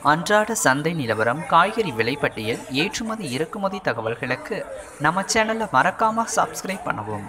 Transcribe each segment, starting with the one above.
அன்றாட சந்தை நிலவரம் காய்கறி விலை பட்டியல் ஏற்றுமதி இறக்குமதி தகவல்களுக்கு நம்ம சேனலை மறக்காம சப்ஸ்கிரைப் பண்ணவும்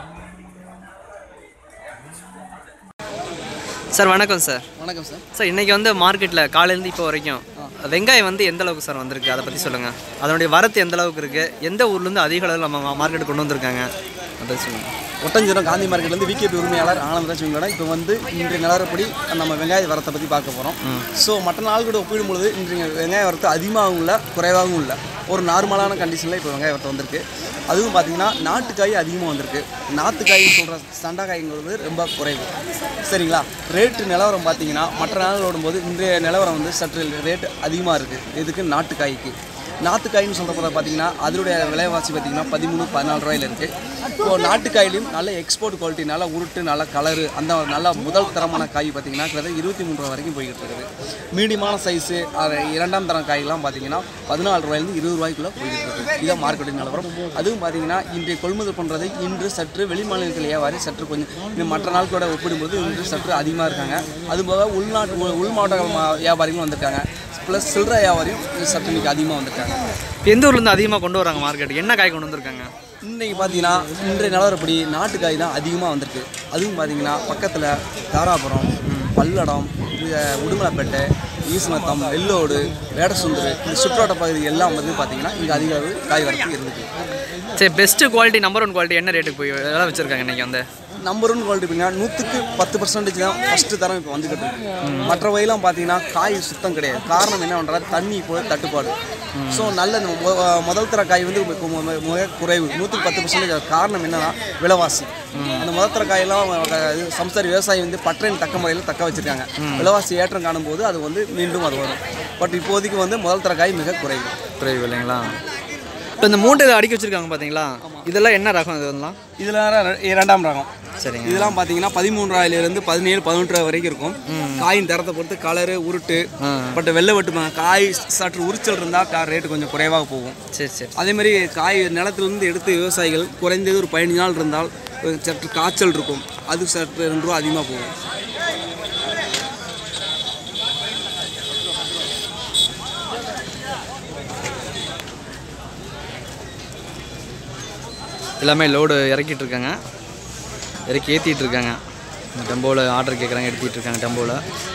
சார் வணக்கம் சார் வணக்கம் சார் சார் இன்றைக்கி வந்து மார்க்கெட்டில் காலையிலேருந்து இப்போ வரைக்கும் வெங்காயம் வந்து எந்த அளவுக்கு சார் வந்திருக்கு அதை பற்றி சொல்லுங்கள் அதனுடைய வரத்து எந்த அளவுக்கு இருக்குது எந்த ஊர்லேருந்து அதிக அளவில் நம்ம மார்க்கெட் கொண்டு வந்திருக்காங்க அதை சொல்லுங்கள் ஒட்டஞ்சிரம் காந்தி மார்க்கெட்லேருந்து விகேபி உரிமையாளர் ஆனந்தராஜ் உங்களோட இப்போ வந்து இன்றைய நிலவரப்படி நம்ம வெங்காய வரத்தை பற்றி பார்க்க போகிறோம் ஸோ மற்ற நாள்களோட ஒப்பிடும் பொழுது இன்றைய வெங்காய வரத்து அதிகமாகவும் இல்லை குறைவாகவும் இல்லை ஒரு நார்மலான கண்டிஷனில் இப்போ வெங்காய வரத்து வந்திருக்கு அதுவும் பார்த்தீங்கன்னா நாட்டுக்காய் அதிகமாக வந்திருக்கு நாட்டுக்காயின்னு சொல்கிற சண்டைக்காய்ங்கிறது ரொம்ப குறைவு சரிங்களா ரேட்டு நிலவரம் பார்த்தீங்கன்னா மற்ற நாள்களோடும் போது இன்றைய நிலவரம் வந்து சற்று ரேட் அதிகமாக இருக்குது எதுக்கு நாட்டுக்காய்க்கு நாட்டுக்காயின்னு சொல்கிறப்ப பார்த்தீங்கன்னா அதனுடைய விலைவாசி பார்த்தீங்கன்னா பதிமூணு பதினாலு ரூபாயில இருக்குது இப்போது நாட்டுக்காயிலையும் நல்ல எக்ஸ்போர்ட் குவாலிட்டி நல்ல உருட்டு நல்ல கலரு அந்த நல்ல முதல் தரமான காய் பார்த்தீங்கன்னா கிட்டத்தட்ட இருபத்தி மூணு ரூபா வரைக்கும் போய்கிட்டு இருக்குது மீடியமான சைஸு இரண்டாம் தரம் காய்லாம் பார்த்தீங்கன்னா பதினாலு ரூபாயிலேருந்து இருபது ரூபாய்க்குள்ளே போய்கிட்டு இருக்குது இதான் மார்க்கெட்டிங் நிலவரம் அதுவும் பார்த்தீங்கன்னா இன்றைய கொள்முதல் பண்ணுறது இன்று சற்று வெளி மாநிலத்தில் வியாபாரி சற்று கொஞ்சம் இந்த மற்ற நாட்களோட ஒப்பிடும்போது இன்று சற்று அதிகமாக இருக்காங்க அதுபோக உள்நாட்டு உள் உள் மாவட்ட மா- வியாபாரிகளும் வந்திருக்காங்க ப்ளஸ் சில்லறை வியாபாரியும் சற்று இன்னைக்கு அதிகமாக வந்திருக்காங்க இப்போ எந்த ஊர்லேருந்து அதிகமாக கொண்டு வராங்க மார்க்கெட்டுக்கு என்ன காய் கொண்டு வந்திருக்காங்க இன்றைக்கி பார்த்தீங்கன்னா இன்றைய நிலவரப்படி நாட்டுக்காய் தான் அதிகமாக வந்திருக்கு அதுவும் பார்த்தீங்கன்னா பக்கத்தில் தாராபுரம் பல்லடம் இது உடுமலைப்பேட்டை ஈஸ்மத்தம் வெள்ளோடு வேடசுந்தர் இந்த சுற்றுவட்ட பகுதி எல்லாம் வந்து பார்த்தீங்கன்னா இங்கே அதிக அளவு காய் வரத்து இருந்துச்சு சரி best quality number one quality என்ன ரேட்டுக்கு போய் எதாவது வச்சுருக்காங்க இன்றைக்கி வந்து நம்பர் ஒன் குவாலிட்டி பார்த்தீங்கன்னா நூற்றுக்கு பத்து பர்சன்டேஜ் தான் ஃபஸ்ட்டு தரம் இப்போ வந்துக்கிட்டு இருக்கு மற்ற வகையெல்லாம் பார்த்தீங்கன்னா காய் சுத்தம் கிடையாது காரணம் என்ன பண்ணுறது தண்ணி இப்போ தட்டுப்பாடு ஸோ நல்ல இந்த மொ- முதல் தர காய் வந்து மிக- மிக மிக குறைவு நூற்றுக்கு பத்து பர்சன்டேஜ் காரணம் என்னன்னா விலைவாசி அந்த முதல் தர காயெல்லாம் அஹ், இது சம்சாரி விவசாயி வந்து பற்றையின் தக்க முறையில் தக்க வச்சிருக்காங்க விலைவாசி ஏற்றம் காணும்போது அது வந்து மீண்டும் அது வரும் பட் இப்போதைக்கு வந்து முதல் தர காய் மிக குறைவு குறைவு இல்லைங்களா இப்போ இந்த மூட்டை இதை அடுக்கி வச்சுருக்காங்க பார்த்தீங்களா இதெல்லாம் என்ன ரகம் இதெல்லாம் இதில் இரண்டாம் ரகம் சரிங்க இதெல்லாம் பார்த்தீங்கன்னா பதிமூணு ரூபாயிலிருந்து பதினேழு பதினெட்டு ரூபாய் வரைக்கும் இருக்கும் காயின் தரத்தை பொறுத்து கலரு உருட்டு பட் வெள்ளை வெட்டுமா காய் சற்று உரிச்சல் இருந்தால் ரேட்டு கொஞ்சம் குறைவாக போகும் சரி சரி அதே மாதிரி காய் நிலத்திலிருந்து எடுத்து விவசாயிகள் குறைந்தது ஒரு பதினஞ்சு நாள் இருந்தால் ஒரு சற்று காய்ச்சல் இருக்கும் அது சற்று ரெண்டு ரூபா அதிகமாக போகும் எல்லாமே லோடு இறக்கிட்டு இருக்காங்க இறக்கி ஏற்றிட்டு இருக்காங்க இந்த டெம்போவில் ஆர்டர் கேட்குறாங்க எடுத்துகிட்டு இருக்காங்க டெம்போவில்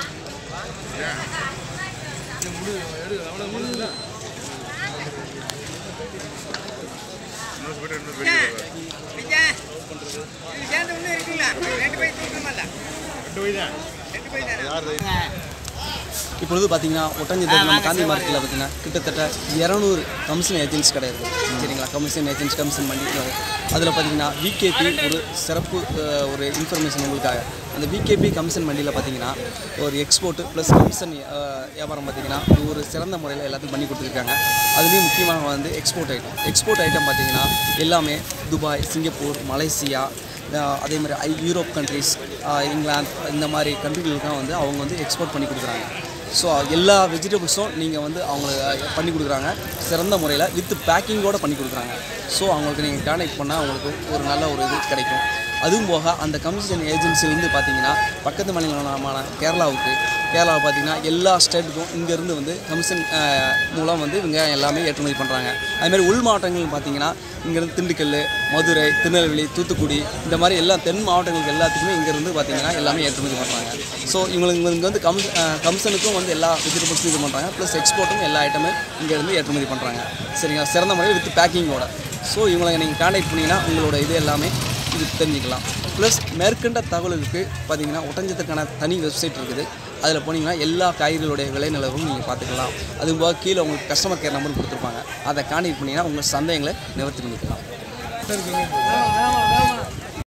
இப்பொழுது பார்த்தீங்கன்னா ஒட்டஞ்சத்திரம் நம்ம காந்தி மார்க்கெட்டில் பார்த்தீங்கன்னா கிட்டத்தட்ட இரநூறு கமிஷன் ஏஜென்ட்ஸ் கடை இருக்குது சரிங்களா கமிஷன் ஏஜென்ட்ஸ் கமிஷன் பண்ணி அதில் பார்த்தீங்கன்னா விகேபி ஒரு சிறப்பு அஹ், ஒரு இன்ஃபர்மேஷன் உங்களுக்காக அந்த விகேபி கமிஷன் மண்டியில் பார்த்தீங்கன்னா ஒரு எக்ஸ்போர்ட் ப்ளஸ் கமிஷன் வியாபாரம் பார்த்தீங்கன்னா ஒரு சிறந்த முறையில் எல்லாத்தையும் பண்ணி கொடுத்துருக்காங்க அதுலேயும் முக்கியமாக வந்து எக்ஸ்போர்ட் ஐட்டம் எக்ஸ்போர்ட் ஐட்டம் பார்த்தீங்கன்னா எல்லாமே துபாய் சிங்கப்பூர் மலேசியா அஹ் அதே மாதிரி ஐ யூரோப் கண்ட்ரிஸ் இங்கிலாந்து இந்த மாதிரி கண்ட்ரிகளுக்கெலாம் வந்து அவங்க வந்து எக்ஸ்போர்ட் பண்ணி கொடுக்குறாங்க ஸோ எல்லா வெஜிடபிள்ஸும் நீங்கள் வந்து அவங்களுக்கு பண்ணி கொடுக்குறாங்க சிறந்த முறையில் வித் பேக்கிங்கோடு பண்ணி கொடுக்குறாங்க ஸோ அவங்களுக்கு நீங்கள் கான்டாக்ட் பண்ணால் அவங்களுக்கு ஒரு நல்ல ஒரு இது கிடைக்கும் அதுவும் போக அந்த கமிஷன் ஏஜென்சிலேருந்து பார்த்தீங்கன்னா பக்கத்து மாநிலமான கேரளாவுக்கு கேரளாவில் பார்த்தீங்கன்னா எல்லா ஸ்டேட்டுக்கும் இங்கேருந்து வந்து கமிஷன் மூலம் வந்து இவங்க எல்லாமே ஏற்றுமதி பண்ணுறாங்க அதுமாதிரி உள் மாவட்டங்கள் பார்த்தீங்கன்னா இங்கேருந்து திண்டுக்கல் மதுரை திருநெல்வேலி தூத்துக்குடி இந்த மாதிரி எல்லா தென் மாவட்டங்களுக்கு எல்லாத்துக்குமே இங்கேருந்து பார்த்தீங்கன்னா எல்லாமே ஏற்றுமதி பண்ணுறாங்க ஸோ இவங்களுக்கு இங்கே வந்து கமிஷ் கமிஷனுக்கும் வந்து எல்லா வெஜிடபிள்ஸும் இது பண்ணுறாங்க ப்ளஸ் எக்ஸ்போர்ட்டும் எல்லா ஐட்டமும் இங்கேருந்து ஏற்றுமதி பண்ணுறாங்க சரிங்களா சிறந்த முறையில் வித் பேக்கிங்கோட ஸோ இவங்களை நீங்கள் கான்டாக்ட் பண்ணிங்கன்னா உங்களோட இது எல்லாமே இது தெரிஞ்சுக்கலாம் ப்ளஸ் மேற்கண்ட தகவலுக்கு பார்த்தீங்கன்னா ஒட்டஞ்சத்துக்கான தனி வெப்சைட் இருக்குது அதில் போனீங்கன்னா எல்லா காய்கறிகளுடைய விலை நிலவரும் நீங்கள் பார்த்துக்கலாம் அதுவும் போக கீழே உங்களுக்கு கஸ்டமர் கேர் நம்பர் கொடுத்துருப்பாங்க அதை கான்டாக்ட் பண்ணிங்கன்னா உங்கள் சந்தேகங்களை நிவர்த்தி பண்ணிக்கலாம்